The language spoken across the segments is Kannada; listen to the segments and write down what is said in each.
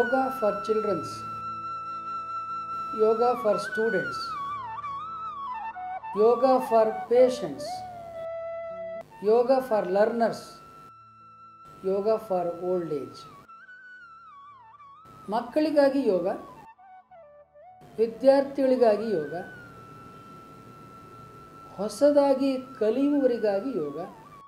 yoga for childrens yoga for students yoga for patients yoga for learners yoga for old age ಮಕ್ಕಳಿಗಾಗಿ ಯೋಗ ವಿದ್ಯಾರ್ಥಿಗಳಿಗಾಗಿ ಯೋಗ ಹೊಸದಾಗಿ ಕಲಿಯುವವರಿಗಾಗಿ ಯೋಗ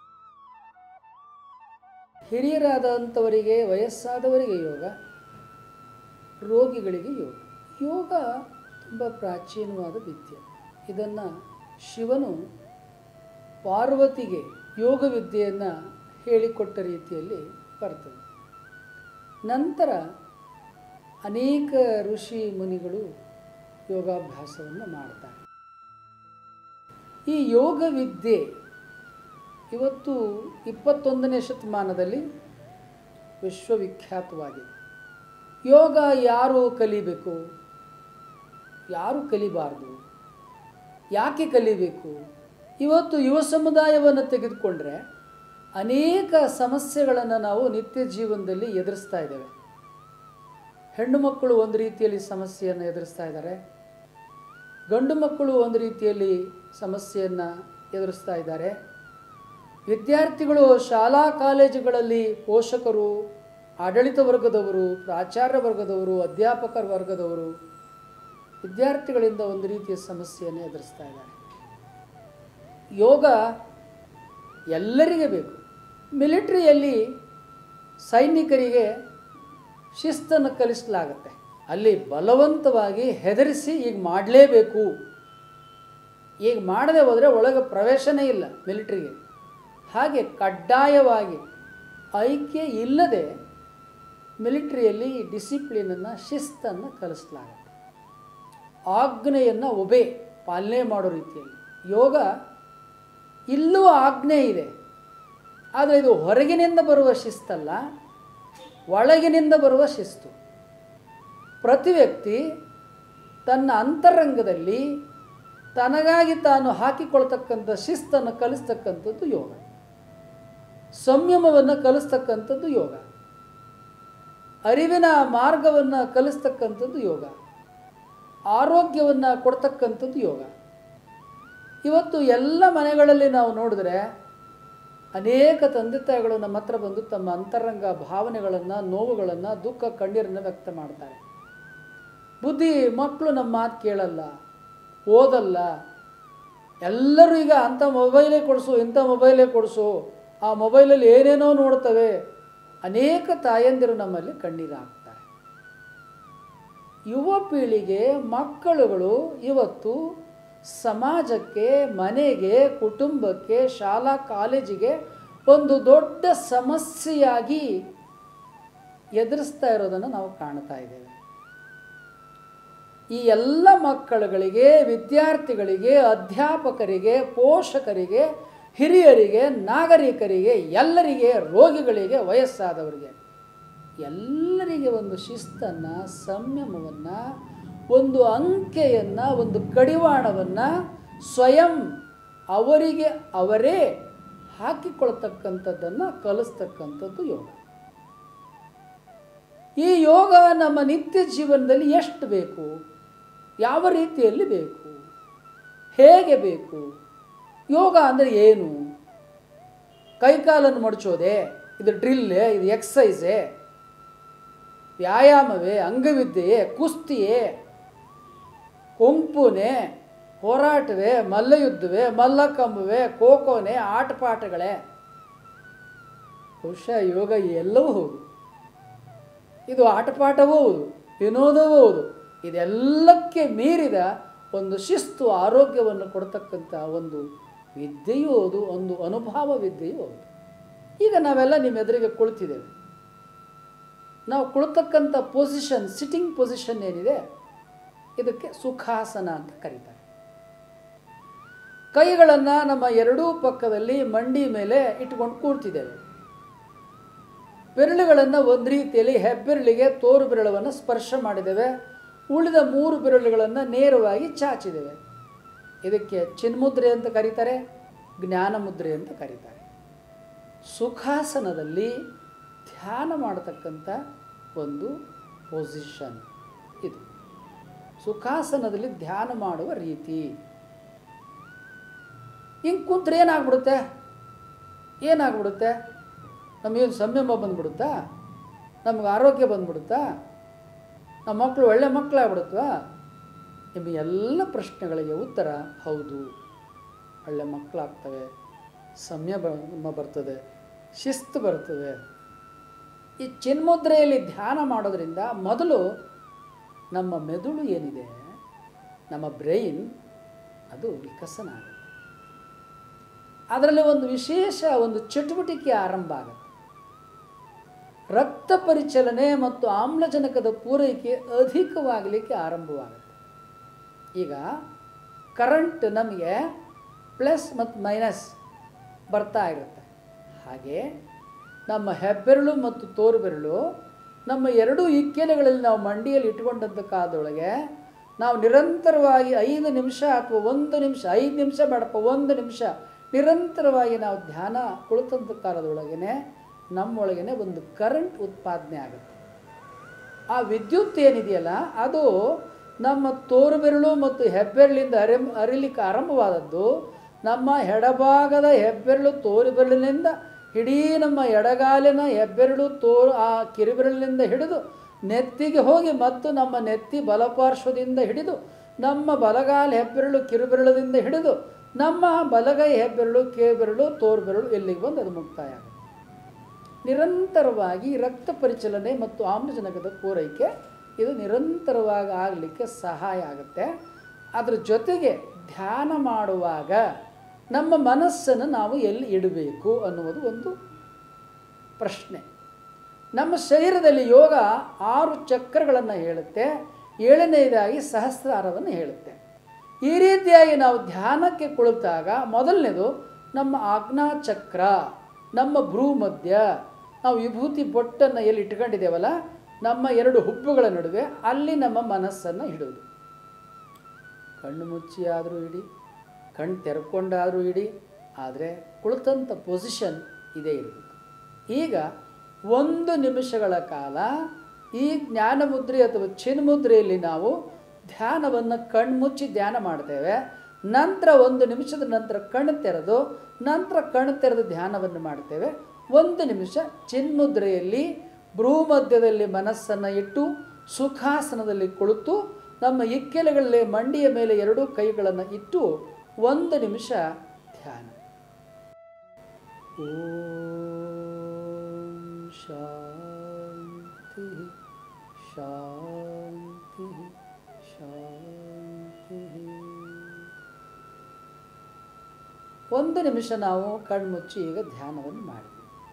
ಹಿರಿಯರಾದಂಥವರಿಗೆ ವಯಸ್ಸಾದವರಿಗೆ ಯೋಗ ರೋಗಿಗಳಿಗೆ ಯೋಗ ಯೋಗ ತುಂಬ ಪ್ರಾಚೀನವಾದ ವಿದ್ಯೆ ಇದನ್ನು ಶಿವನು ಪಾರ್ವತಿಗೆ ಯೋಗ ವಿದ್ಯೆಯನ್ನು ಹೇಳಿಕೊಟ್ಟ ರೀತಿಯಲ್ಲಿ ಬರ್ತದೆ ನಂತರ ಅನೇಕ ಋಷಿ ಮುನಿಗಳು ಯೋಗಾಭ್ಯಾಸವನ್ನು ಮಾಡ್ತಾರೆ ಈ ಯೋಗ ವಿದ್ಯೆ ಇವತ್ತು ಇಪ್ಪತ್ತೊಂದನೇ ಶತಮಾನದಲ್ಲಿ ವಿಶ್ವವಿಖ್ಯಾತವಾಗಿದೆ ಯೋಗ ಯಾರು ಕಲಿಬೇಕು ಯಾರು ಕಲಿಬಾರ್ದು ಯಾಕೆ ಕಲಿಬೇಕು ಇವತ್ತು ಯುವ ಸಮುದಾಯವನ್ನು ತೆಗೆದುಕೊಂಡ್ರೆ ಅನೇಕ ಸಮಸ್ಯೆಗಳನ್ನು ನಾವು ನಿತ್ಯ ಜೀವನದಲ್ಲಿ ಎದುರಿಸ್ತಾ ಇದ್ದೇವೆ ಹೆಣ್ಣು ಮಕ್ಕಳು ಒಂದು ರೀತಿಯಲ್ಲಿ ಸಮಸ್ಯೆಯನ್ನು ಎದುರಿಸ್ತಾ ಇದ್ದಾರೆ ಗಂಡು ಮಕ್ಕಳು ಒಂದು ರೀತಿಯಲ್ಲಿ ಸಮಸ್ಯೆಯನ್ನು ಎದುರಿಸ್ತಾ ಇದ್ದಾರೆ ವಿದ್ಯಾರ್ಥಿಗಳು ಶಾಲಾ ಕಾಲೇಜುಗಳಲ್ಲಿ ಪೋಷಕರು ಆಡಳಿತ ವರ್ಗದವರು ಪ್ರಾಚಾರ್ಯ ವರ್ಗದವರು ಅಧ್ಯಾಪಕರ ವರ್ಗದವರು ವಿದ್ಯಾರ್ಥಿಗಳಿಂದ ಒಂದು ರೀತಿಯ ಸಮಸ್ಯೆಯನ್ನು ಎದುರಿಸ್ತಾ ಇದ್ದಾರೆ ಯೋಗ ಎಲ್ಲರಿಗೆ ಬೇಕು ಮಿಲಿಟ್ರಿಯಲ್ಲಿ ಸೈನಿಕರಿಗೆ ಶಿಸ್ತನ್ನು ಕಲಿಸಲಾಗುತ್ತೆ ಅಲ್ಲಿ ಬಲವಂತವಾಗಿ ಹೆದರಿಸಿ ಈಗ ಮಾಡಲೇಬೇಕು ಈಗ ಮಾಡದೆ ಹೋದರೆ ಒಳಗೆ ಪ್ರವೇಶನೇ ಇಲ್ಲ ಮಿಲಿಟ್ರಿಗೆ ಹಾಗೆ ಕಡ್ಡಾಯವಾಗಿ ಐಕ್ಯ ಇಲ್ಲದೆ ಮಿಲಿಟ್ರಿಯಲ್ಲಿ ಡಿಸಿಪ್ಲಿನನ್ನು ಶಿಸ್ತನ್ನು ಕಲಿಸಲಾಗುತ್ತೆ ಆಜ್ಞೆಯನ್ನು ಒಬೆ ಪಾಲನೆ ಮಾಡೋ ರೀತಿಯಲ್ಲಿ ಯೋಗ ಇಲ್ಲೂ ಆಜ್ಞೆ ಇದೆ ಆದರೆ ಇದು ಹೊರಗಿನಿಂದ ಬರುವ ಶಿಸ್ತಲ್ಲ ಒಳಗಿನಿಂದ ಬರುವ ಶಿಸ್ತು ಪ್ರತಿ ವ್ಯಕ್ತಿ ತನ್ನ ಅಂತರಂಗದಲ್ಲಿ ತನಗಾಗಿ ತಾನು ಹಾಕಿಕೊಳ್ತಕ್ಕಂಥ ಶಿಸ್ತನ್ನು ಕಲಿಸ್ತಕ್ಕಂಥದ್ದು ಯೋಗ ಸಂಯಮವನ್ನು ಕಲಿಸ್ತಕ್ಕಂಥದ್ದು ಯೋಗ ಅರಿವಿನ ಮಾರ್ಗವನ್ನು ಕಲಿಸ್ತಕ್ಕಂಥದ್ದು ಯೋಗ ಆರೋಗ್ಯವನ್ನು ಕೊಡ್ತಕ್ಕಂಥದ್ದು ಯೋಗ ಇವತ್ತು ಎಲ್ಲ ಮನೆಗಳಲ್ಲಿ ನಾವು ನೋಡಿದ್ರೆ ಅನೇಕ ತಂದೆ ತಾಯಿಗಳು ನಮ್ಮ ಹತ್ರ ಬಂದು ತಮ್ಮ ಅಂತರಂಗ ಭಾವನೆಗಳನ್ನು ನೋವುಗಳನ್ನು ದುಃಖ ಕಣ್ಣೀರನ್ನು ವ್ಯಕ್ತ ಮಾಡ್ತಾರೆ ಬುದ್ಧಿ ಮಕ್ಕಳು ನಮ್ಮ ಮಾತು ಕೇಳಲ್ಲ ಓದಲ್ಲ ಎಲ್ಲರೂ ಈಗ ಅಂಥ ಮೊಬೈಲೇ ಕೊಡಿಸು ಇಂಥ ಮೊಬೈಲೇ ಕೊಡಿಸು ಆ ಮೊಬೈಲಲ್ಲಿ ಏನೇನೋ ನೋಡ್ತವೆ ಅನೇಕ ತಾಯಂದಿರು ನಮ್ಮಲ್ಲಿ ಕಣ್ಣೀರು ಹಾಕ್ತಾರೆ ಯುವ ಪೀಳಿಗೆ ಮಕ್ಕಳುಗಳು ಇವತ್ತು ಸಮಾಜಕ್ಕೆ ಮನೆಗೆ ಕುಟುಂಬಕ್ಕೆ ಶಾಲಾ ಕಾಲೇಜಿಗೆ ಒಂದು ದೊಡ್ಡ ಸಮಸ್ಯೆಯಾಗಿ ಎದುರಿಸ್ತಾ ಇರೋದನ್ನು ನಾವು ಕಾಣ್ತಾ ಇದ್ದೇವೆ ಈ ಎಲ್ಲ ಮಕ್ಕಳುಗಳಿಗೆ ವಿದ್ಯಾರ್ಥಿಗಳಿಗೆ ಅಧ್ಯಾಪಕರಿಗೆ ಪೋಷಕರಿಗೆ ಹಿರಿಯರಿಗೆ ನಾಗರಿಕರಿಗೆ ಎಲ್ಲರಿಗೆ ರೋಗಿಗಳಿಗೆ ವಯಸ್ಸಾದವರಿಗೆ ಎಲ್ಲರಿಗೆ ಒಂದು ಶಿಸ್ತನ್ನು ಸಂಯಮವನ್ನು ಒಂದು ಅಂಕೆಯನ್ನು ಒಂದು ಕಡಿವಾಣವನ್ನು ಸ್ವಯಂ ಅವರಿಗೆ ಅವರೇ ಹಾಕಿಕೊಳ್ತಕ್ಕಂಥದ್ದನ್ನು ಕಲಿಸ್ತಕ್ಕಂಥದ್ದು ಯೋಗ ಈ ಯೋಗ ನಮ್ಮ ನಿತ್ಯ ಜೀವನದಲ್ಲಿ ಎಷ್ಟು ಬೇಕು ಯಾವ ರೀತಿಯಲ್ಲಿ ಬೇಕು ಹೇಗೆ ಬೇಕು ಯೋಗ ಅಂದರೆ ಏನು ಕೈಕಾಲನ್ನು ಮಡಚೋದೆ ಇದು ಡ್ರಿಲ್ಲೇ ಇದು ಎಕ್ಸಸೈಸೇ ವ್ಯಾಯಾಮವೇ ಅಂಗವಿದ್ಯೆಯೇ ಕುಸ್ತಿಯೇ ಕೊಂಪುನೇ ಹೋರಾಟವೇ ಮಲ್ಲಯುದ್ಧವೇ ಮಲ್ಲಕಂಬವೇ ಖೋಖೋನೇ ಆಟಪಾಠಗಳೇ ಬಹುಶಃ ಯೋಗ ಎಲ್ಲವೂ ಹೌದು ಇದು ಆಟಪಾಠವೂ ಹೌದು ವಿನೋದವೂ ಹೌದು ಇದೆಲ್ಲಕ್ಕೆ ಮೀರಿದ ಒಂದು ಶಿಸ್ತು ಆರೋಗ್ಯವನ್ನು ಕೊಡ್ತಕ್ಕಂಥ ಒಂದು ವಿದ್ಯೆಯೂ ಹೌದು ಒಂದು ಅನುಭವ ವಿದ್ಯೆಯೂ ಹೌದು ಈಗ ನಾವೆಲ್ಲ ನಿಮ್ಮ ಎದುರಿಗೆ ಕುಳಿತಿದ್ದೇವೆ ನಾವು ಕುಳಿತಕ್ಕಂಥ ಪೊಸಿಷನ್ ಸಿಟ್ಟಿಂಗ್ ಪೊಸಿಷನ್ ಏನಿದೆ ಇದಕ್ಕೆ ಸುಖಾಸನ ಅಂತ ಕರೀತಾರೆ ಕೈಗಳನ್ನು ನಮ್ಮ ಎರಡೂ ಪಕ್ಕದಲ್ಲಿ ಮಂಡಿ ಮೇಲೆ ಇಟ್ಕೊಂಡು ಕೂರ್ತಿದ್ದೇವೆ ಬೆರಳುಗಳನ್ನು ಒಂದು ರೀತಿಯಲ್ಲಿ ಹೆಬ್ಬೆರಳಿಗೆ ತೋರು ಬೆರಳವನ್ನು ಸ್ಪರ್ಶ ಮಾಡಿದ್ದೇವೆ ಉಳಿದ ಮೂರು ಬೆರಳುಗಳನ್ನು ನೇರವಾಗಿ ಚಾಚಿದ್ದೇವೆ ಇದಕ್ಕೆ ಚಿನ್ಮುದ್ರೆ ಅಂತ ಕರೀತಾರೆ ಜ್ಞಾನ ಮುದ್ರೆ ಅಂತ ಕರೀತಾರೆ ಸುಖಾಸನದಲ್ಲಿ ಧ್ಯಾನ ಮಾಡತಕ್ಕಂಥ ಒಂದು ಪೊಸಿಷನ್ ಇದು ಸುಖಾಸನದಲ್ಲಿ ಧ್ಯಾನ ಮಾಡುವ ರೀತಿ ಹಿಂಗೆ ಕುಂತ್ರೆ ಏನಾಗ್ಬಿಡುತ್ತೆ ಏನಾಗ್ಬಿಡುತ್ತೆ ನಮಗೇನು ಸಂಯಮ ಬಂದ್ಬಿಡುತ್ತಾ ನಮ್ಗೆ ಆರೋಗ್ಯ ಬಂದ್ಬಿಡುತ್ತಾ ನಮ್ಮ ಮಕ್ಕಳು ಒಳ್ಳೆ ಮಕ್ಕಳಾಗ್ಬಿಡುತ್ವಾ ನಿಮ್ಮ ಎಲ್ಲ ಪ್ರಶ್ನೆಗಳಿಗೆ ಉತ್ತರ ಹೌದು ಒಳ್ಳೆ ಮಕ್ಕಳಾಗ್ತವೆ ಸಂಯಮ ಬರ್ತದೆ ಶಿಸ್ತು ಬರ್ತದೆ ಈ ಚಿನ್ಮುದ್ರೆಯಲ್ಲಿ ಧ್ಯಾನ ಮಾಡೋದ್ರಿಂದ ಮೊದಲು ನಮ್ಮ ಮೆದುಳು ಏನಿದೆ ನಮ್ಮ ಬ್ರೈನ್ ಅದು ವಿಕಸನ ಆಗುತ್ತೆ ಅದರಲ್ಲಿ ಒಂದು ವಿಶೇಷ ಒಂದು ಚಟುವಟಿಕೆ ಆರಂಭ ಆಗುತ್ತೆ ರಕ್ತ ಪರಿಚಲನೆ ಮತ್ತು ಆಮ್ಲಜನಕದ ಪೂರೈಕೆ ಅಧಿಕವಾಗಲಿಕ್ಕೆ ಆರಂಭವಾಗುತ್ತೆ ಈಗ ಕರೆಂಟ್ ನಮಗೆ ಪ್ಲಸ್ ಮತ್ತು ಮೈನಸ್ ಬರ್ತಾ ಇರುತ್ತೆ ಹಾಗೆ ನಮ್ಮ ಹೆಬ್ಬೆರಳು ಮತ್ತು ತೋರು ಬೆರಳು ನಮ್ಮ ಎರಡೂ ಇಕ್ಕೆಲೆಗಳಲ್ಲಿ ನಾವು ಮಂಡಿಯಲ್ಲಿ ಇಟ್ಕೊಂಡಂಥ ಕಾಲದೊಳಗೆ ನಾವು ನಿರಂತರವಾಗಿ ಐದು ನಿಮಿಷ ಅಥವಾ ಒಂದು ನಿಮಿಷ ಐದು ನಿಮಿಷ ಬೇಡಪ್ಪ ಒಂದು ನಿಮಿಷ ನಿರಂತರವಾಗಿ ನಾವು ಧ್ಯಾನ ಕುಳಿತಂಥ ಕಾಲದೊಳಗೇ ನಮ್ಮೊಳಗೇ ಒಂದು ಕರೆಂಟ್ ಉತ್ಪಾದನೆ ಆಗುತ್ತೆ ಆ ವಿದ್ಯುತ್ ಏನಿದೆಯಲ್ಲ ಅದು ನಮ್ಮ ತೋರು ಬೆರಳು ಮತ್ತು ಹೆಬ್ಬೆರಳಿಂದ ಅರಿ ಅರಿಲಿಕ್ಕೆ ಆರಂಭವಾದದ್ದು ನಮ್ಮ ಎಡಭಾಗದ ಹೆಬ್ಬೆರಳು ತೋರು ಬೆರಳಿನಿಂದ ಇಡೀ ನಮ್ಮ ಎಡಗಾಲಿನ ಹೆಬ್ಬೆರಳು ತೋರು ಆ ಕಿರುಬೆರಳಿನಿಂದ ಹಿಡಿದು ನೆತ್ತಿಗೆ ಹೋಗಿ ಮತ್ತು ನಮ್ಮ ನೆತ್ತಿ ಬಲಪಾರ್ಶ್ವದಿಂದ ಹಿಡಿದು ನಮ್ಮ ಬಲಗಾಲ ಹೆಬ್ಬೆರಳು ಕಿರುಬೆರಳದಿಂದ ಹಿಡಿದು ನಮ್ಮ ಬಲಗೈ ಹೆಬ್ಬೆರಳು ಕಿರುಬೆರಳು ತೋರು ಬೆರಳು ಇಲ್ಲಿಗೆ ಬಂದು ಅದು ಮುಕ್ತಾಯ ಆಗುತ್ತೆ ನಿರಂತರವಾಗಿ ರಕ್ತ ಪರಿಚಲನೆ ಮತ್ತು ಆಮ್ಲಜನಕದ ಪೂರೈಕೆ ಇದು ನಿರಂತರವಾಗಿ ಆಗಲಿಕ್ಕೆ ಸಹಾಯ ಆಗುತ್ತೆ ಅದ್ರ ಜೊತೆಗೆ ಧ್ಯಾನ ಮಾಡುವಾಗ ನಮ್ಮ ಮನಸ್ಸನ್ನು ನಾವು ಎಲ್ಲಿ ಇಡಬೇಕು ಅನ್ನುವುದು ಒಂದು ಪ್ರಶ್ನೆ ನಮ್ಮ ಶರೀರದಲ್ಲಿ ಯೋಗ ಆರು ಚಕ್ರಗಳನ್ನು ಹೇಳುತ್ತೆ ಏಳನೆಯದಾಗಿ ಸಹಸ್ರಾರವನ್ನು ಹೇಳುತ್ತೆ ಈ ರೀತಿಯಾಗಿ ನಾವು ಧ್ಯಾನಕ್ಕೆ ಕುಳಿತಾಗ ಮೊದಲನೇದು ನಮ್ಮ ಆಜ್ಞಾಚಕ್ರ ನಮ್ಮ ಭ್ರೂ ಮಧ್ಯ ನಾವು ವಿಭೂತಿ ಬೊಟ್ಟನ್ನು ಎಲ್ಲಿ ಇಟ್ಕೊಂಡಿದ್ದೇವಲ್ಲ ನಮ್ಮ ಎರಡು ಹುಬ್ಬುಗಳ ನಡುವೆ ಅಲ್ಲಿ ನಮ್ಮ ಮನಸ್ಸನ್ನು ಇಡೋದು ಕಣ್ಣು ಮುಚ್ಚಿ ಆದರೂ ಇಡಿ ಕಣ್ಣು ತೆರ್ಕೊಂಡಾದರೂ ಇಡಿ ಆದರೆ ಕುಳಿತಂಥ ಪೊಸಿಷನ್ ಇದೇ ಇರಬೇಕು ಈಗ ಒಂದು ನಿಮಿಷಗಳ ಕಾಲ ಈ ಜ್ಞಾನಮುದ್ರೆ ಅಥವಾ ಚಿನ್ಮುದ್ರೆಯಲ್ಲಿ ನಾವು ಧ್ಯಾನವನ್ನು ಕಣ್ಮುಚ್ಚಿ ಧ್ಯಾನ ಮಾಡ್ತೇವೆ ನಂತರ ಒಂದು ನಿಮಿಷದ ನಂತರ ಕಣ್ಣು ತೆರೆದು ನಂತರ ಕಣ್ಣು ತೆರೆದು ಧ್ಯಾನವನ್ನು ಮಾಡ್ತೇವೆ ಒಂದು ನಿಮಿಷ ಚಿನ್ಮುದ್ರೆಯಲ್ಲಿ ಭ್ರೂಮಧ್ಯದಲ್ಲಿ ಮನಸ್ಸನ್ನು ಇಟ್ಟು ಸುಖಾಸನದಲ್ಲಿ ಕುಳಿತು ನಮ್ಮ ಇಕ್ಕೆಲೆಗಳಲ್ಲಿ ಮಂಡಿಯ ಮೇಲೆ ಎರಡೂ ಕೈಗಳನ್ನು ಇಟ್ಟು ಒಂದು ನಿಮಿಷ ಧ್ಯಾನ ಓಂ ಶಾಂತಿ ಶಾಂತಿ ಶಾಂತಿ ಒಂದು ನಿಮಿಷ ನಾವು ಕಣ್ಮುಚ್ಚಿ ಈಗ ಧ್ಯಾನವನ್ನು ಮಾಡಿದ್ವಿ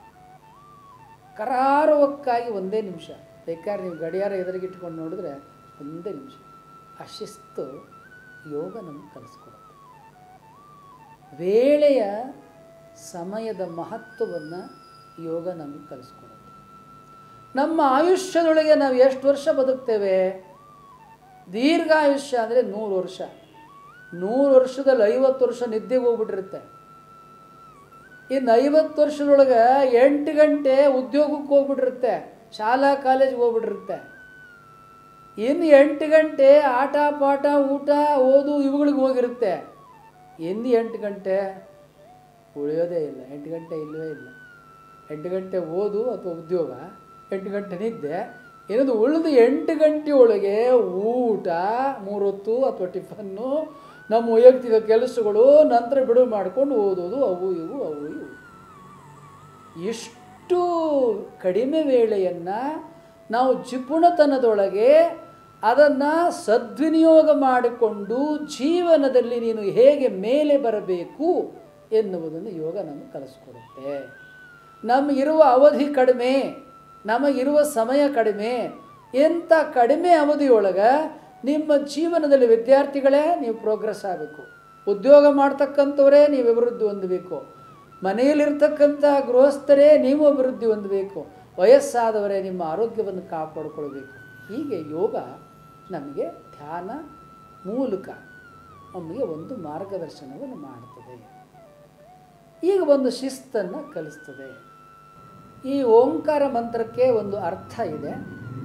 ಕರಾರುವಕ್ಕಾಗಿ ಒಂದೇ ನಿಮಿಷ ಬೇಕಾದ್ರೆ ನೀವು ಗಡಿಯಾರ ಎದುರಿಗಿಟ್ಕೊಂಡು ನೋಡಿದ್ರೆ ಒಂದೇ ನಿಮಿಷ ಆ ಶಿಸ್ತು ಯೋಗ ನಮಗೆ ಕಲಿಸ್ಕೊಡುತ್ತೆ ವೇಳೆಯ ಸಮಯದ ಮಹತ್ವವನ್ನು ಯೋಗ ನಮಗೆ ಕಲಿಸ್ಕೊಡುತ್ತೆ ನಮ್ಮ ಆಯುಷ್ಯದೊಳಗೆ ನಾವು ಎಷ್ಟು ವರ್ಷ ಬದುಕ್ತೇವೆ ದೀರ್ಘಾಯುಷ್ಯ ಅಂದರೆ ನೂರು ವರ್ಷ ನೂರು ವರ್ಷದಲ್ಲಿ ಐವತ್ತು ವರ್ಷ ನಿದ್ದೆಗೆ ಹೋಗ್ಬಿಟ್ಟಿರುತ್ತೆ ಇನ್ನು ಐವತ್ತು ವರ್ಷದೊಳಗೆ ಎಂಟು ಗಂಟೆ ಉದ್ಯೋಗಕ್ಕೆ ಹೋಗ್ಬಿಟ್ಟಿರುತ್ತೆ ಶಾಲಾ ಕಾಲೇಜ್ಗೆ ಹೋಗ್ಬಿಟ್ಟಿರುತ್ತೆ ಇನ್ನು ಎಂಟು ಗಂಟೆ ಆಟ ಪಾಠ ಊಟ ಓದು ಇವುಗಳಿಗೆ ಹೋಗಿರುತ್ತೆ ಇನ್ನು ಎಂಟು ಗಂಟೆ ಉಳಿಯೋದೇ ಇಲ್ಲ ಎಂಟು ಗಂಟೆ ಇಲ್ಲವೇ ಇಲ್ಲ ಎಂಟು ಗಂಟೆ ಓದು ಅಥವಾ ಉದ್ಯೋಗ ಎಂಟು ಗಂಟೆ ನಿದ್ದೆ ಏನದು ಉಳಿದು ಎಂಟು ಗಂಟೆ ಒಳಗೆ ಊಟ ಮೂರೊತ್ತು ಅಥವಾ ಟಿಫನ್ನು ನಮ್ಮ ವೈಯಕ್ತಿಕ ಕೆಲಸಗಳು ನಂತರ ಬಿಡುವು ಮಾಡ್ಕೊಂಡು ಓದೋದು ಅವು ಇವು ಅವು ಇವು ಇಷ್ಟು ಕಡಿಮೆ ವೇಳೆಯನ್ನು ನಾವು ಜಿಪುಣತನದೊಳಗೆ ಅದನ್ನು ಸದ್ವಿನಿಯೋಗ ಮಾಡಿಕೊಂಡು ಜೀವನದಲ್ಲಿ ನೀನು ಹೇಗೆ ಮೇಲೆ ಬರಬೇಕು ಎನ್ನುವುದನ್ನು ಯೋಗ ನಮಗೆ ಕಲಿಸ್ಕೊಡುತ್ತೆ ನಮಗಿರುವ ಅವಧಿ ಕಡಿಮೆ ನಮಗಿರುವ ಸಮಯ ಕಡಿಮೆ ಎಂಥ ಕಡಿಮೆ ಅವಧಿಯೊಳಗೆ ನಿಮ್ಮ ಜೀವನದಲ್ಲಿ ವಿದ್ಯಾರ್ಥಿಗಳೇ ನೀವು ಪ್ರೋಗ್ರೆಸ್ ಆಗಬೇಕು ಉದ್ಯೋಗ ಮಾಡ್ತಕ್ಕಂಥವರೇ ನೀವು ಅಭಿವೃದ್ಧಿ ಹೊಂದಬೇಕು ಮನೆಯಲ್ಲಿರ್ತಕ್ಕಂಥ ಗೃಹಸ್ಥರೇ ನೀವು ಅಭಿವೃದ್ಧಿ ಹೊಂದಬೇಕು ವಯಸ್ಸಾದವರೇ ನಿಮ್ಮ ಆರೋಗ್ಯವನ್ನು ಕಾಪಾಡಿಕೊಳ್ಬೇಕು ಹೀಗೆ ಯೋಗ ನಮಗೆ ಧ್ಯಾನ ಮೂಲಕ ನಮಗೆ ಒಂದು ಮಾರ್ಗದರ್ಶನವನ್ನು ಮಾಡ್ತದೆ ಈಗ ಒಂದು ಶಿಸ್ತನ್ನು ಕಲಿಸ್ತದೆ ಈ ಓಂಕಾರ ಮಂತ್ರಕ್ಕೆ ಒಂದು ಅರ್ಥ ಇದೆ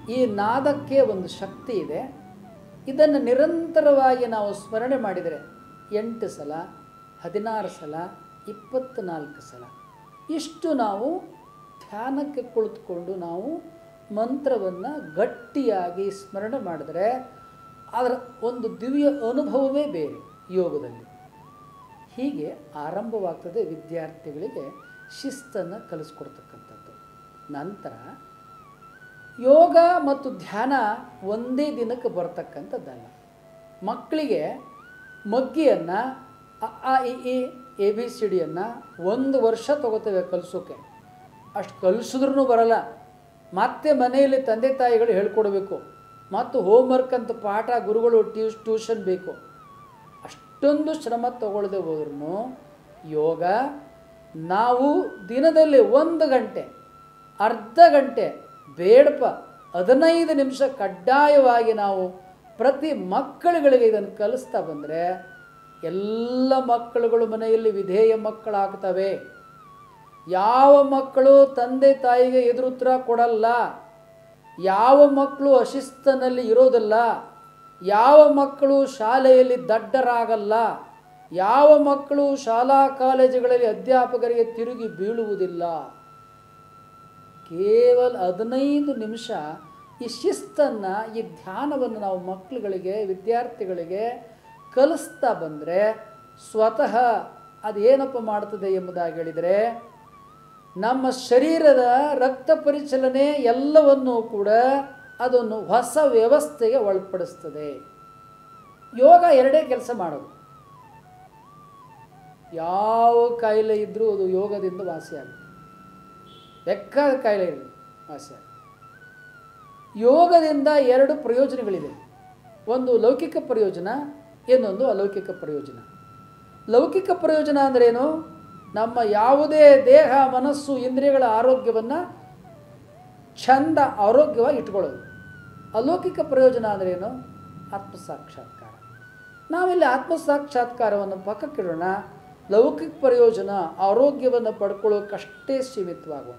ಈ ನಾದಕ್ಕೆ ಒಂದು ಶಕ್ತಿ ಇದೆ ಇದನ್ನು ನಿರಂತರವಾಗಿ ನಾವು ಸ್ಮರಣೆ ಮಾಡಿದರೆ ಎಂಟು ಸಲ ಹದಿನಾರು ಸಲ ಇಪ್ಪತ್ತ್ನಾಲ್ಕು ಸಲ ಇಷ್ಟು ನಾವು ಧ್ಯಾನಕ್ಕೆ ಕುಳಿತುಕೊಂಡು ನಾವು ಮಂತ್ರವನ್ನು ಗಟ್ಟಿಯಾಗಿ ಸ್ಮರಣೆ ಮಾಡಿದ್ರೆ ಅದರ ಒಂದು ದಿವ್ಯ ಅನುಭವವೇ ಬೇರೆ ಯೋಗದಲ್ಲಿ ಹೀಗೆ ಆರಂಭವಾಗ್ತದೆ ವಿದ್ಯಾರ್ಥಿಗಳಿಗೆ ಶಿಸ್ತನ್ನು ಕಲಿಸ್ಕೊಡ್ತಕ್ಕಂಥದ್ದು ನಂತರ ಯೋಗ ಮತ್ತು ಧ್ಯಾನ ಒಂದೇ ದಿನಕ್ಕೆ ಬರ್ತಕ್ಕಂಥದ್ದಲ್ಲ ಮಕ್ಕಳಿಗೆ ಮಗ್ಗಿಯನ್ನು ಅ ಆ ಇ ಈ ಎ ಬಿ ಸಿ ಡಿಯನ್ನು ಒಂದು ವರ್ಷ ತಗೋತೇವೆ ಕಲಿಸೋಕೆ ಅಷ್ಟು ಕಲಿಸಿದ್ರೂ ಬರಲ್ಲ ಮತ್ತೆ ಮನೆಯಲ್ಲಿ ತಂದೆ ತಾಯಿಗಳು ಹೇಳ್ಕೊಡ್ಬೇಕು ಮತ್ತು ಹೋಮ್ವರ್ಕ್ ಅಂತ ಪಾಠ ಗುರುಗಳು ಟ್ಯೂಸ್ ಟ್ಯೂಷನ್ ಬೇಕು ಅಷ್ಟೊಂದು ಶ್ರಮ ತಗೊಳ್ಳದೆ ಹೋದ್ರೂ ಯೋಗ ನಾವು ದಿನದಲ್ಲಿ ಒಂದು ಗಂಟೆ ಅರ್ಧ ಗಂಟೆ ಬೇಡಪ ಹದಿನೈದು ನಿಮಿಷ ಕಡ್ಡಾಯವಾಗಿ ನಾವು ಪ್ರತಿ ಮಕ್ಕಳುಗಳಿಗೆ ಇದನ್ನು ಕಲಿಸ್ತಾ ಬಂದರೆ ಎಲ್ಲ ಮಕ್ಕಳುಗಳು ಮನೆಯಲ್ಲಿ ವಿಧೇಯ ಮಕ್ಕಳಾಗ್ತವೆ ಯಾವ ಮಕ್ಕಳು ತಂದೆ ತಾಯಿಗೆ ಎದುರುತ್ತರ ಕೊಡಲ್ಲ ಯಾವ ಮಕ್ಕಳು ಅಶಿಸ್ತನಲ್ಲಿ ಇರೋದಿಲ್ಲ ಯಾವ ಮಕ್ಕಳು ಶಾಲೆಯಲ್ಲಿ ದಡ್ಡರಾಗಲ್ಲ ಯಾವ ಮಕ್ಕಳು ಶಾಲಾ ಕಾಲೇಜುಗಳಲ್ಲಿ ಅಧ್ಯಾಪಕರಿಗೆ ತಿರುಗಿ ಬೀಳುವುದಿಲ್ಲ ಕೇವಲ ಹದಿನೈದು ನಿಮಿಷ ಈ ಶಿಸ್ತನ್ನು ಈ ಧ್ಯಾನವನ್ನು ನಾವು ಮಕ್ಕಳುಗಳಿಗೆ ವಿದ್ಯಾರ್ಥಿಗಳಿಗೆ ಕಲಿಸ್ತಾ ಬಂದರೆ ಸ್ವತಃ ಅದೇನಪ್ಪ ಮಾಡ್ತದೆ ಎಂಬುದಾಗಿ ಹೇಳಿದರೆ ನಮ್ಮ ಶರೀರದ ರಕ್ತ ಪರಿಚಲನೆ ಎಲ್ಲವನ್ನೂ ಕೂಡ ಅದನ್ನು ಹೊಸ ವ್ಯವಸ್ಥೆಗೆ ಒಳಪಡಿಸ್ತದೆ ಯೋಗ ಎರಡೇ ಕೆಲಸ ಮಾಡೋದು ಯಾವ ಕಾಯಿಲೆ ಇದ್ದರೂ ಅದು ಯೋಗದಿಂದ ವಾಸಿಯಾಗುತ್ತೆ ಬೇಕಾದ ಕಾಯಿಲೆ ಇರಲಿ ವಾಸಿಯಾಗುತ್ತೆ ಯೋಗದಿಂದ ಎರಡು ಪ್ರಯೋಜನಗಳಿದೆ ಒಂದು ಲೌಕಿಕ ಪ್ರಯೋಜನ ಇನ್ನೊಂದು ಅಲೌಕಿಕ ಪ್ರಯೋಜನ ಲೌಕಿಕ ಪ್ರಯೋಜನ ಅಂದ್ರೇನು ನಮ್ಮ ಯಾವುದೇ ದೇಹ ಮನಸ್ಸು ಇಂದ್ರಿಯಗಳ ಆರೋಗ್ಯವನ್ನು ಚಂದ ಆರೋಗ್ಯವಾಗಿ ಇಟ್ಕೊಳ್ಳೋದು ಅಲೌಕಿಕ ಪ್ರಯೋಜನ ಅಂದ್ರೇನು ಆತ್ಮಸಾಕ್ಷಾತ್ಕಾರ ನಾವಿಲ್ಲಿ ಆತ್ಮಸಾಕ್ಷಾತ್ಕಾರವನ್ನು ಪಕ್ಕಕ್ಕಿಡೋಣ ಲೌಕಿಕ ಪ್ರಯೋಜನ ಆರೋಗ್ಯವನ್ನು ಪಡ್ಕೊಳ್ಳೋಕಷ್ಟೇ ಸೀಮಿತವಾಗೋಣ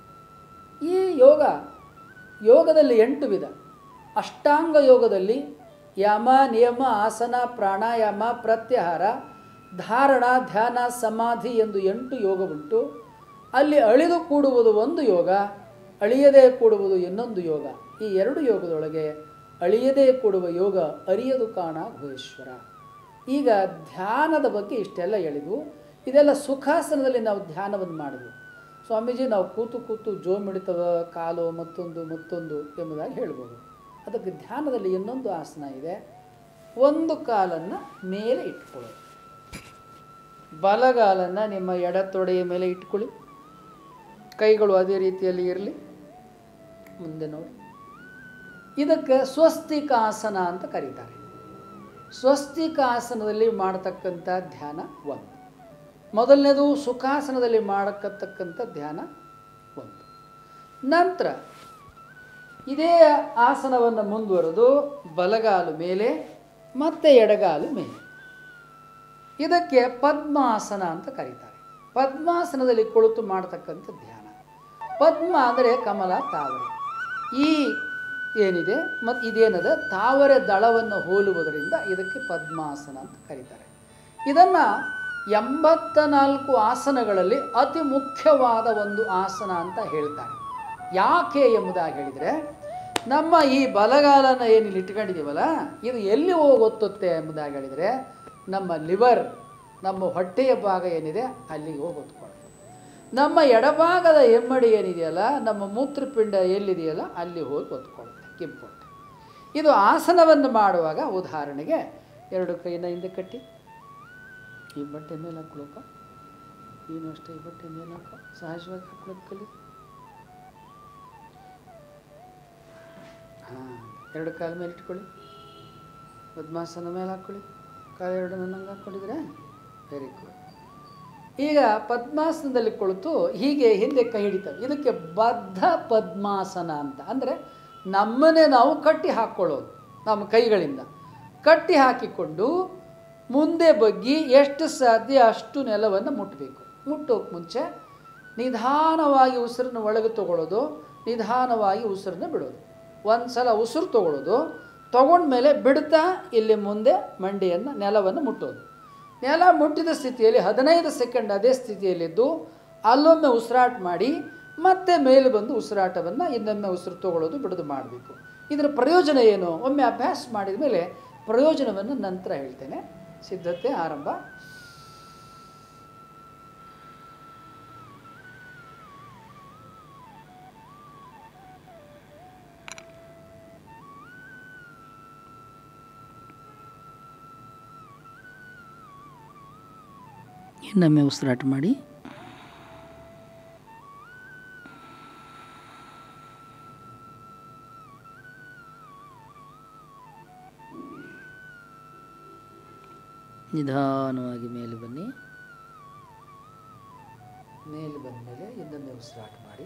ಈ ಯೋಗ ಯೋಗದಲ್ಲಿ ಎಂಟು ವಿಧ ಅಷ್ಟಾಂಗ ಯೋಗದಲ್ಲಿ ಯಮ ನಿಯಮ ಆಸನ ಪ್ರಾಣಾಯಾಮ ಪ್ರತ್ಯಾಹಾರ ಧಾರಣ ಧ್ಯಾನ ಸಮಾಧಿ ಎಂದು ಎಂಟು ಯೋಗ ಉಂಟು ಅಲ್ಲಿ ಅಳಿದು ಕೂಡುವುದು ಒಂದು ಯೋಗ ಅಳಿಯದೇ ಕೂಡುವುದು ಇನ್ನೊಂದು ಯೋಗ ಈ ಎರಡು ಯೋಗದೊಳಗೆ ಅಳಿಯದೇ ಕೂಡುವ ಯೋಗ ಅರಿಯದು ಕಾಣ ಭುವೇಶ್ವರ ಈಗ ಧ್ಯಾನದ ಬಗ್ಗೆ ಇಷ್ಟೆಲ್ಲ ಹೇಳಿದ್ವು ಇದೆಲ್ಲ ಸುಖಾಸನದಲ್ಲಿ ನಾವು ಧ್ಯಾನವನ್ನು ಮಾಡಿದ್ವು ಸ್ವಾಮೀಜಿ ನಾವು ಕೂತು ಕೂತು ಜೋ ಮಿಡಿತವ ಕಾಲು ಮತ್ತೊಂದು ಮತ್ತೊಂದು ಎಂಬುದಾಗಿ ಹೇಳ್ಬೋದು ಅದಕ್ಕೆ ಧ್ಯಾನದಲ್ಲಿ ಇನ್ನೊಂದು ಆಸನ ಇದೆ ಒಂದು ಕಾಲನ್ನು ಮೇಲೆ ಇಟ್ಕೊಳ್ಳೋದು ಬಲಗಾಲನ್ನು ನಿಮ್ಮ ಎಡತೊಡೆಯ ಮೇಲೆ ಇಟ್ಕೊಳ್ಳಿ ಕೈಗಳು ಅದೇ ರೀತಿಯಲ್ಲಿ ಇರಲಿ ಮುಂದೆ ನೋಡಿ ಇದಕ್ಕೆ ಸ್ವಸ್ತಿಕಾಸನ ಅಂತ ಕರೀತಾರೆ ಸ್ವಸ್ತಿಕಾಸನದಲ್ಲಿ ಮಾಡತಕ್ಕಂಥ ಧ್ಯಾನ ಒಂದು ಮೊದಲನೇದು ಸುಖಾಸನದಲ್ಲಿ ಮಾಡಕತ್ತಕ್ಕಂಥ ಧ್ಯಾನ ಒಂದು ನಂತರ ಇದೇ ಆಸನವನ್ನು ಮುಂದುವರೆದು ಬಲಗಾಲು ಮೇಲೆ ಮತ್ತು ಎಡಗಾಲು ಮೇಲೆ ಇದಕ್ಕೆ ಪದ್ಮಾಸನ ಅಂತ ಕರೀತಾರೆ ಪದ್ಮಾಸನದಲ್ಲಿ ಕುಳಿತು ಮಾಡತಕ್ಕಂಥ ಧ್ಯಾನ ಪದ್ಮ ಅಂದರೆ ಕಮಲ ತಾವರೆ ಈ ಏನಿದೆ ಮತ್ತು ಇದೇನದ ತಾವರೆ ದಳವನ್ನು ಹೋಲುವುದರಿಂದ ಇದಕ್ಕೆ ಪದ್ಮಾಸನ ಅಂತ ಕರೀತಾರೆ ಇದನ್ನು ಎಂಬತ್ತ ನಾಲ್ಕು ಆಸನಗಳಲ್ಲಿ ಅತಿ ಮುಖ್ಯವಾದ ಒಂದು ಆಸನ ಅಂತ ಹೇಳ್ತಾರೆ ಯಾಕೆ ಎಂಬುದಾಗಿ ಹೇಳಿದರೆ ನಮ್ಮ ಈ ಬಲಗಾಲನ ಏನಿಲ್ಲಿ ಇಟ್ಕೊಂಡಿದ್ದೀವಲ್ಲ ಇದು ಎಲ್ಲಿ ಹೋಗಿ ಒತ್ತುತ್ತೆ ಎಂಬುದಾಗಿ ಹೇಳಿದರೆ ನಮ್ಮ ಲಿವರ್ ನಮ್ಮ ಹೊಟ್ಟೆಯ ಭಾಗ ಏನಿದೆ ಅಲ್ಲಿಗೆ ಹೋಗಿ ಒತ್ಕೊಳ್ಳುತ್ತೆ ನಮ್ಮ ಎಡಭಾಗದ ಹೆಮ್ಮಡಿ ಏನಿದೆಯಲ್ಲ ನಮ್ಮ ಮೂತ್ರಪಿಂಡ ಎಲ್ಲಿದೆಯಲ್ಲ ಅಲ್ಲಿ ಹೋಗಿ ಒತ್ಕೊಳ್ಳುತ್ತೆ ಕೆಂಪು ಹೊಟ್ಟೆ ಇದು ಆಸನವನ್ನು ಮಾಡುವಾಗ ಉದಾಹರಣೆಗೆ ಎರಡು ಕೈನ ಹಿಂದೆ ಕಟ್ಟಿ ಈ ಬಟ್ಟೆ ಮೇಲೆ ಹಾಕ್ಕೊಳಪ್ಪ ನೀನು ಅಷ್ಟೇ ಈ ಬಟ್ಟೆ ಮೇಲೆ ಹಾಕೋ ಸಹಜವಾಗಿ ಹಾಕ್ಕೊಳಕ್ಕೆ ಕಲಿ ಹಾಂ ಎರಡು ಕಾಲ ಮೇಲೆ ಇಟ್ಕೊಳ್ಳಿ ಪದ್ಮಾಸನ ಮೇಲೆ ಹಾಕ್ಕೊಳ್ಳಿ ಕಾಲು ಎರಡು ನನ್ನಂಗೆ ಹಾಕ್ಕೊಂಡಿದ್ರೆ ವೆರಿ ಗುಡ್ ಈಗ ಪದ್ಮಾಸನದಲ್ಲಿ ಕುಳಿತು ಹೀಗೆ ಹಿಂದೆ ಕೈ ಹಿಡಿತವೆ ಇದಕ್ಕೆ ಬದ್ಧ ಪದ್ಮಾಸನ ಅಂತ ಅಂದರೆ ನಮ್ಮನ್ನೇ ನಾವು ಕಟ್ಟಿ ಹಾಕ್ಕೊಳ್ಳೋದು ನಮ್ಮ ಕೈಗಳಿಂದ ಕಟ್ಟಿ ಹಾಕಿಕೊಂಡು ಮುಂದೆ ಬಗ್ಗಿ ಎಷ್ಟು ಸಾಧ್ಯ ಅಷ್ಟು ನೆಲವನ್ನು ಮುಟ್ಟಬೇಕು ಮುಟ್ಟೋಕೆ ಮುಂಚೆ ನಿಧಾನವಾಗಿ ಉಸಿರನ್ನು ಒಳಗೆ ತಗೊಳ್ಳೋದು ನಿಧಾನವಾಗಿ ಉಸಿರನ್ನು ಬಿಡೋದು ಒಂದು ಸಲ ಉಸಿರು ತಗೊಳ್ಳೋದು ತಗೊಂಡ್ಮೇಲೆ ಬಿಡ್ತಾ ಇಲ್ಲಿ ಮುಂದೆ ಮಂಡಿಯನ್ನು ನೆಲವನ್ನು ಮುಟ್ಟೋದು ನೆಲ ಮುಟ್ಟಿದ ಸ್ಥಿತಿಯಲ್ಲಿ ಹದಿನೈದು ಸೆಕೆಂಡ್ ಅದೇ ಸ್ಥಿತಿಯಲ್ಲಿದ್ದು ಅಲ್ಲೊಮ್ಮೆ ಉಸಿರಾಟ ಮಾಡಿ ಮತ್ತೆ ಮೇಲೆ ಬಂದು ಉಸಿರಾಟವನ್ನು ಇನ್ನೊಮ್ಮೆ ಉಸಿರು ತಗೊಳ್ಳೋದು ಬಿಡೋದು ಮಾಡಬೇಕು ಇದರ ಪ್ರಯೋಜನ ಏನು ಒಮ್ಮೆ ಅಭ್ಯಾಸ ಮಾಡಿದ ಮೇಲೆ ಪ್ರಯೋಜನವನ್ನು ನಂತರ ಹೇಳ್ತೇನೆ ಸಿದ್ಧತೆ ಆರಂಭ ಇನ್ನೊಮ್ಮೆ ಉಸಿರಾಟ ಮಾಡಿ ನಿಧಾನವಾಗಿ ಮೇಲೆ ಬನ್ನಿ ಮೇಲೆ ಬಂದ ಮೇಲೆ ಇನ್ನೊಮ್ಮೆ ಉಸಿರಾಟ ಮಾಡಿ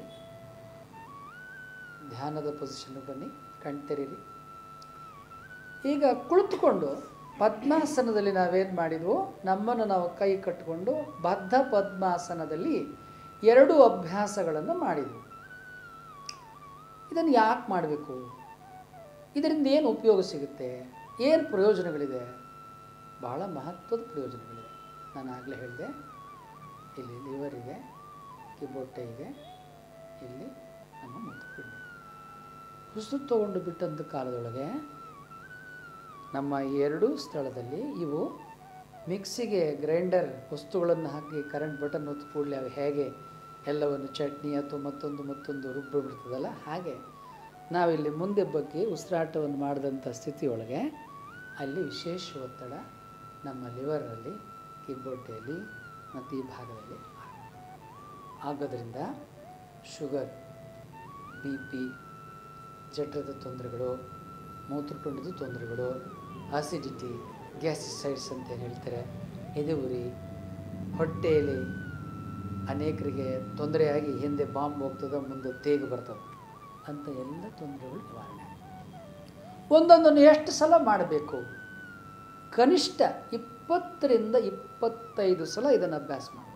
ಧ್ಯಾನದ ಪೊಸಿಷನ್ಗೆ ಬನ್ನಿ ಕಣ್ತೆರೀರಿ ಈಗ ಕುಳಿತುಕೊಂಡು ಪದ್ಮಾಸನದಲ್ಲಿ ನಾವೇನು ಮಾಡಿದ್ವು ನಮ್ಮನ್ನು ನಾವು ಕೈ ಕಟ್ಟಿಕೊಂಡು ಬದ್ಧ ಪದ್ಮಾಸನದಲ್ಲಿ ಎರಡು ಅಭ್ಯಾಸಗಳನ್ನು ಮಾಡಿದ್ವು ಇದನ್ನು ಯಾಕೆ ಮಾಡಬೇಕು ಇದರಿಂದ ಏನು ಉಪಯೋಗ ಸಿಗುತ್ತೆ ಏನು ಪ್ರಯೋಜನಗಳಿದೆ ಬಹಳ ಮಹತ್ವದ ಪ್ರಯೋಜನಗಳಿವೆ ನಾನು ಆಗಲೇ ಹೇಳಿದೆ ಇಲ್ಲಿ ಲಿವರ್ ಇದೆ ಕಿಬ್ಬೊಟ್ಟೆ ಇದೆ ಇಲ್ಲಿ ನಮ್ಮ ಮೂತ್ರಪಿಂಡ ಉಸಿರು ತಗೊಂಡು ಬಿಟ್ಟಂಥ ಕಾಲದೊಳಗೆ ನಮ್ಮ ಈ ಎರಡೂ ಸ್ಥಳದಲ್ಲಿ ಇವು ಮಿಕ್ಸಿಗೆ ಗ್ರೈಂಡರ್ ವಸ್ತುಗಳನ್ನು ಹಾಕಿ ಕರೆಂಟ್ ಬಟನ್ ಒತ್ತು ಕೂಡಲೇ ಅವು ಹೇಗೆ ಎಲ್ಲವನ್ನು ಚಟ್ನಿ ಅಥವಾ ಮತ್ತೊಂದು ಮತ್ತೊಂದು ರುಬ್ಬಿ ಬಿಡ್ತದಲ್ಲ ಹಾಗೆ ನಾವಿಲ್ಲಿ ಮುಂದೆ ಬಗ್ಗೆ ಉಸಿರಾಟವನ್ನು ಮಾಡಿದಂಥ ಸ್ಥಿತಿಯೊಳಗೆ ಅಲ್ಲಿ ವಿಶೇಷ ಒತ್ತಡ ನಮ್ಮ ಲಿವರಲ್ಲಿ ಕಿಬ್ಬೊಟ್ಟೆಯಲ್ಲಿ ಮತ್ತು ಈ ಭಾಗದಲ್ಲಿ ಆಗೋದ್ರಿಂದ ಶುಗರ್ ಬಿ ಪಿ ಜಠರದ ತೊಂದರೆಗಳು ಮೂತ್ರಪಿಂಡದ ತೊಂದರೆಗಳು ಆಸಿಡಿಟಿ ಗ್ಯಾಸಿಸೈಡ್ಸ್ ಅಂತ ಏನು ಹೇಳ್ತಾರೆ ಎದೆ ಉರಿ ಹೊಟ್ಟೆಯಲ್ಲಿ ಅನೇಕರಿಗೆ ತೊಂದರೆಯಾಗಿ ಹಿಂದೆ ಬಾಂಬ್ ಹೋಗ್ತದೆ ಮುಂದೆ ತೇಗು ಬರ್ತದೆ ಅಂತ ಎಲ್ಲ ತೊಂದರೆಗಳು ನಿವಾರಣೆ ಒಂದೊಂದನ್ನು ಎಷ್ಟು ಸಲ ಮಾಡಬೇಕು ಕನಿಷ್ಠ ಇಪ್ಪತ್ತರಿಂದ ಇಪ್ಪತ್ತೈದು ಸಲ ಇದನ್ನು ಅಭ್ಯಾಸ ಮಾಡಬೇಕು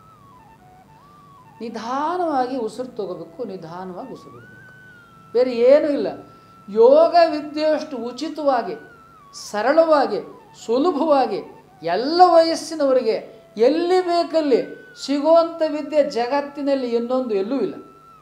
ನಿಧಾನವಾಗಿ ಉಸಿರು ತಗೋಬೇಕು ನಿಧಾನವಾಗಿ ಉಸಿರು ಬಿಡಬೇಕು ಬೇರೆ ಏನೂ ಇಲ್ಲ ಯೋಗ ವಿದ್ಯೆಯಷ್ಟು ಉಚಿತವಾಗಿ ಸರಳವಾಗಿ ಸುಲಭವಾಗಿ ಎಲ್ಲ ವಯಸ್ಸಿನವರಿಗೆ ಎಲ್ಲಿ ಬೇಕಲ್ಲಿ ಸಿಗುವಂಥ ವಿದ್ಯೆ ಜಗತ್ತಿನಲ್ಲಿ ಇನ್ನೊಂದು ಎಲ್ಲೂ ಇಲ್ಲ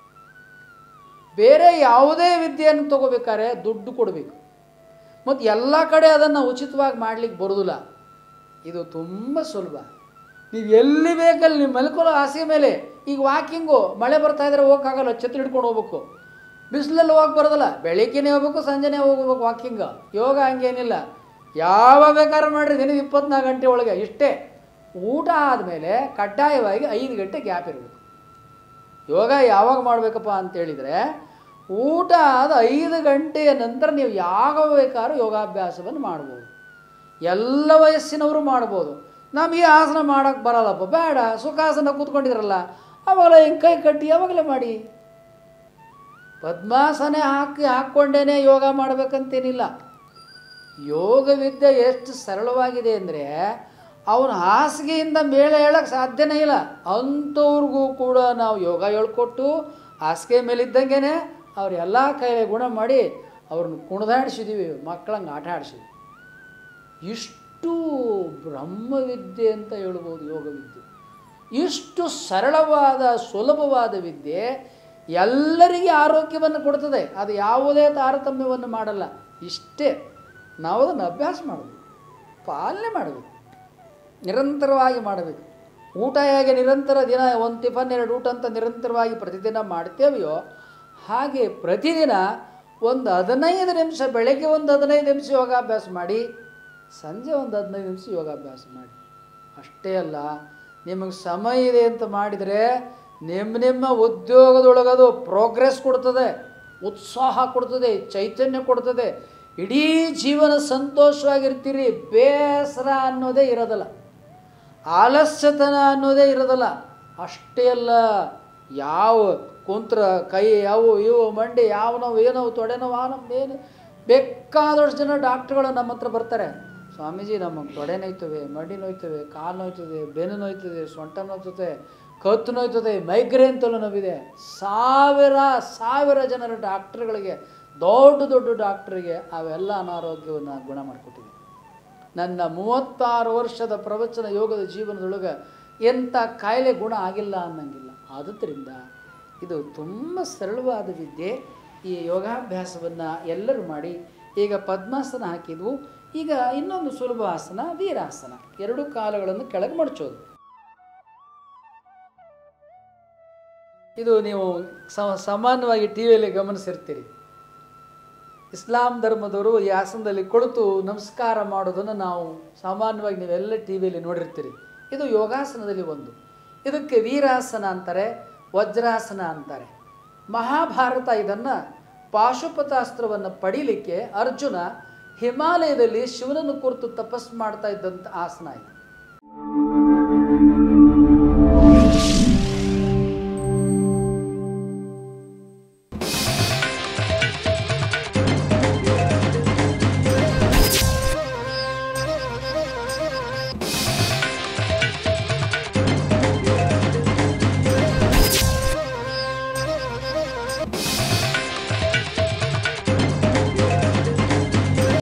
ಬೇರೆ ಯಾವುದೇ ವಿದ್ಯೆಯನ್ನು ತಗೋಬೇಕಾದ್ರೆ ದುಡ್ಡು ಕೊಡಬೇಕು ಮತ್ತು ಎಲ್ಲ ಕಡೆ ಅದನ್ನು ಉಚಿತವಾಗಿ ಮಾಡಲಿಕ್ಕೆ ಬರೋದಿಲ್ಲ ಇದು ತುಂಬ ಸುಲಭ ನೀವು ಎಲ್ಲಿ ಬೇಕಲ್ಲಿ ನೀವು ಮಲ್ಕೊಳ್ಳೋ ಹಾಸಿಗೆ ಮೇಲೆ ಈಗ ವಾಕಿಂಗು ಮಳೆ ಬರ್ತಾ ಇದ್ರೆ ಹೋಗೋಕ್ಕಾಗಲ್ಲ ಛತ್ರಿ ಹಿಡ್ಕೊಂಡು ಹೋಗ್ಬೇಕು ಬಿಸಿಲಲ್ಲಿ ಹೋಗಕ್ಕೆ ಬರೋದಿಲ್ಲ ಬೆಳಿಗ್ಗೆನೇ ಹೋಗ್ಬೇಕು ಸಂಜೆನೇ ಹೋಗ್ಬೇಕು ವಾಕಿಂಗ್ ಯೋಗ ಹಂಗೇನಿಲ್ಲ ಯಾವ ಬೇಕಾದ್ರೂ ಮಾಡಿರಿ ದಿನ ಇಪ್ಪತ್ನಾಲ್ಕು ಗಂಟೆ ಒಳಗೆ ಇಷ್ಟೇ ಊಟ ಆದಮೇಲೆ ಕಡ್ಡಾಯವಾಗಿ ಐದು ಗಂಟೆ ಗ್ಯಾಪ್ ಇರಬೇಕು ಯೋಗ ಯಾವಾಗ ಮಾಡಬೇಕಪ್ಪ ಅಂತೇಳಿದರೆ ಊಟ ಆದ ಐದು ಗಂಟೆಯ ನಂತರ ನೀವು ಯಾವ ಬೇಕಾದ್ರೂ ಯೋಗಾಭ್ಯಾಸವನ್ನು ಮಾಡ್ಬೋದು ಎಲ್ಲ ವಯಸ್ಸಿನವರು ಮಾಡ್ಬೋದು ನಮಗೆ ಆಸನ ಮಾಡೋಕ್ಕೆ ಬರಲ್ಲಪ್ಪ ಬೇಡ ಸುಖಾಸನ ಕೂತ್ಕೊಂಡಿದ್ರಲ್ಲ ಅವಾಗಲೇ ಹಿಂಗೆ ಕೈ ಕಟ್ಟಿ ಯಾವಾಗಲೇ ಮಾಡಿ ಪದ್ಮಾಸನ ಹಾಕಿ ಹಾಕ್ಕೊಂಡೇನೆ ಯೋಗ ಮಾಡಬೇಕಂತೇನಿಲ್ಲ ಯೋಗ ವಿದ್ಯೆ ಎಷ್ಟು ಸರಳವಾಗಿದೆ ಅಂದರೆ ಅವನ ಹಾಸಿಗೆಯಿಂದ ಮೇಲೆ ಹೇಳಕ್ಕೆ ಸಾಧ್ಯನೇ ಇಲ್ಲ ಅಂಥವ್ರಿಗೂ ಕೂಡ ನಾವು ಯೋಗ ಹೇಳ್ಕೊಟ್ಟು ಹಾಸಿಗೆ ಮೇಲಿದ್ದಂಗೆ ಅವ್ರ ಎಲ್ಲ ಕೈಲೇ ಗುಣ ಮಾಡಿ ಅವ್ರನ್ನ ಕುಣಿದಾಡಿಸಿದ್ದೀವಿ ಮಕ್ಕಳಂಗೆ ಆಟ ಆಡಿಸಿದ್ವಿ ಇಷ್ಟು ಬ್ರಹ್ಮವಿದ್ಯೆ ಅಂತ ಹೇಳ್ಬೋದು ಯೋಗ ವಿದ್ಯೆ ಇಷ್ಟು ಸರಳವಾದ ಸುಲಭವಾದ ವಿದ್ಯೆ ಎಲ್ಲರಿಗೆ ಆರೋಗ್ಯವನ್ನು ಕೊಡ್ತದೆ ಅದು ಯಾವುದೇ ತಾರತಮ್ಯವನ್ನು ಮಾಡಲ್ಲ ಇಷ್ಟೇ ನಾವು ಅದನ್ನು ಅಭ್ಯಾಸ ಮಾಡಬೇಕು ಪಾಲನೆ ಮಾಡಬೇಕು ನಿರಂತರವಾಗಿ ಮಾಡಬೇಕು ಊಟ ಹೇಗೆ ನಿರಂತರ ದಿನ ಒಂದು ಟಿಫನ್ ಎರಡು ಊಟ ಅಂತ ನಿರಂತರವಾಗಿ ಪ್ರತಿದಿನ ಮಾಡ್ತೇವೆಯೋ ಹಾಗೆ ಪ್ರತಿದಿನ ಒಂದು ಹದಿನೈದು ನಿಮಿಷ ಬೆಳಗ್ಗೆ ಒಂದು ಹದಿನೈದು ನಿಮಿಷ ಯೋಗಾಭ್ಯಾಸ ಮಾಡಿ ಸಂಜೆ ಒಂದು ಹದಿನೈದು ನಿಮಿಷ ಯೋಗಾಭ್ಯಾಸ ಮಾಡಿ ಅಷ್ಟೇ ಅಲ್ಲ ನಿಮಗೆ ಸಮಯ ಇದೆ ಅಂತ ಮಾಡಿದರೆ ನಿಮ್ಮ ನಿಮ್ಮ ಉದ್ಯೋಗದೊಳಗದು ಪ್ರೋಗ್ರೆಸ್ ಕೊಡ್ತದೆ ಉತ್ಸಾಹ ಕೊಡ್ತದೆ ಚೈತನ್ಯ ಕೊಡ್ತದೆ ಇಡೀ ಜೀವನ ಸಂತೋಷವಾಗಿರ್ತೀರಿ ಬೇಸರ ಅನ್ನೋದೇ ಇರೋದಲ್ಲ ಆಲಸ್ಯತನ ಅನ್ನೋದೇ ಇರೋದಲ್ಲ ಅಷ್ಟೇ ಅಲ್ಲ ಯಾವ ಕುಂತ್ರ ಕೈ ಯಾವು ಇವು ಮಂಡಿ ಯಾವ ನೋವು ಏನೋ ತೊಡೆ ನೋವು ಆ ನೋವು ಏನು ಬೇಕಾದಷ್ಟು ಜನ ಡಾಕ್ಟ್ರುಗಳು ನಮ್ಮ ಹತ್ರ ಬರ್ತಾರೆ ಸ್ವಾಮೀಜಿ ನಮಗೆ ತೊಡೆ ನೋಯ್ತವೆ ಮಂಡಿ ನೋಯ್ತವೆ ಕಾಲು ನೋಯ್ತದೆ ಬೆನ್ನು ನೋಯ್ತದೆ ಸೊಂಟ ನೋಯ್ತದೆ ಕತ್ತು ನೋಯ್ತದೆ ಮೈಗ್ರೇನ್ ತಲೆ ನೋವಿದೆ ಸಾವಿರ ಸಾವಿರ ಜನರ ಡಾಕ್ಟ್ರುಗಳಿಗೆ ದೊಡ್ಡ ದೊಡ್ಡ ಡಾಕ್ಟ್ರಿಗೆ ಅವೆಲ್ಲ ಅನಾರೋಗ್ಯವನ್ನು ಗುಣ ಮಾಡಿಕೊಟ್ಟಿದ್ದೀನಿ ನನ್ನ ಮೂವತ್ತಾರು ವರ್ಷದ ಪ್ರವಚನ ಯೋಗದ ಜೀವನದೊಳಗೆ ಎಂಥ ಕಾಯಿಲೆ ಗುಣ ಆಗಿಲ್ಲ ಅನ್ನಂಗಿಲ್ಲ ಆದುದರಿಂದ ಇದು ತುಂಬ ಸರಳವಾದ ವಿದ್ಯೆ ಈ ಯೋಗಾಭ್ಯಾಸವನ್ನು ಎಲ್ಲರೂ ಮಾಡಿ ಈಗ ಪದ್ಮಾಸನ ಹಾಕಿದ್ವು ಈಗ ಇನ್ನೊಂದು ಸುಲಭ ಆಸನ ವೀರಾಸನ ಎರಡು ಕಾಲುಗಳನ್ನು ಕೆಳಗೆ ಮಡಚೋದು ಇದು ನೀವು ಸ- ಸಾಮಾನ್ಯವಾಗಿ ಟಿ ವಿಯಲ್ಲಿ ಗಮನಿಸಿರ್ತೀರಿ ಇಸ್ಲಾಂ ಧರ್ಮದವರು ಈ ಆಸನದಲ್ಲಿ ಕುಳಿತು ನಮಸ್ಕಾರ ಮಾಡೋದನ್ನು ನಾವು ಸಾಮಾನ್ಯವಾಗಿ ನೀವೆಲ್ಲ ಟಿ ವಿಯಲ್ಲಿ ನೋಡಿರ್ತೀರಿ ಇದು ಯೋಗಾಸನದಲ್ಲಿ ಒಂದು ಇದಕ್ಕೆ ವೀರಾಸನ ಅಂತಾರೆ ವಜ್ರಾಸನ ಅಂತಾರೆ ಮಹಾಭಾರತ ಇದನ್ನು ಪಾಶುಪತಾಸ್ತ್ರವನ್ನು ಪಡೀಲಿಕ್ಕೆ ಅರ್ಜುನ ಹಿಮಾಲಯದಲ್ಲಿ ಶಿವನನ್ನು ಕುರಿತು ತಪಸ್ಸು ಮಾಡ್ತಾ ಇದ್ದಂಥ ಆಸನ ಇದು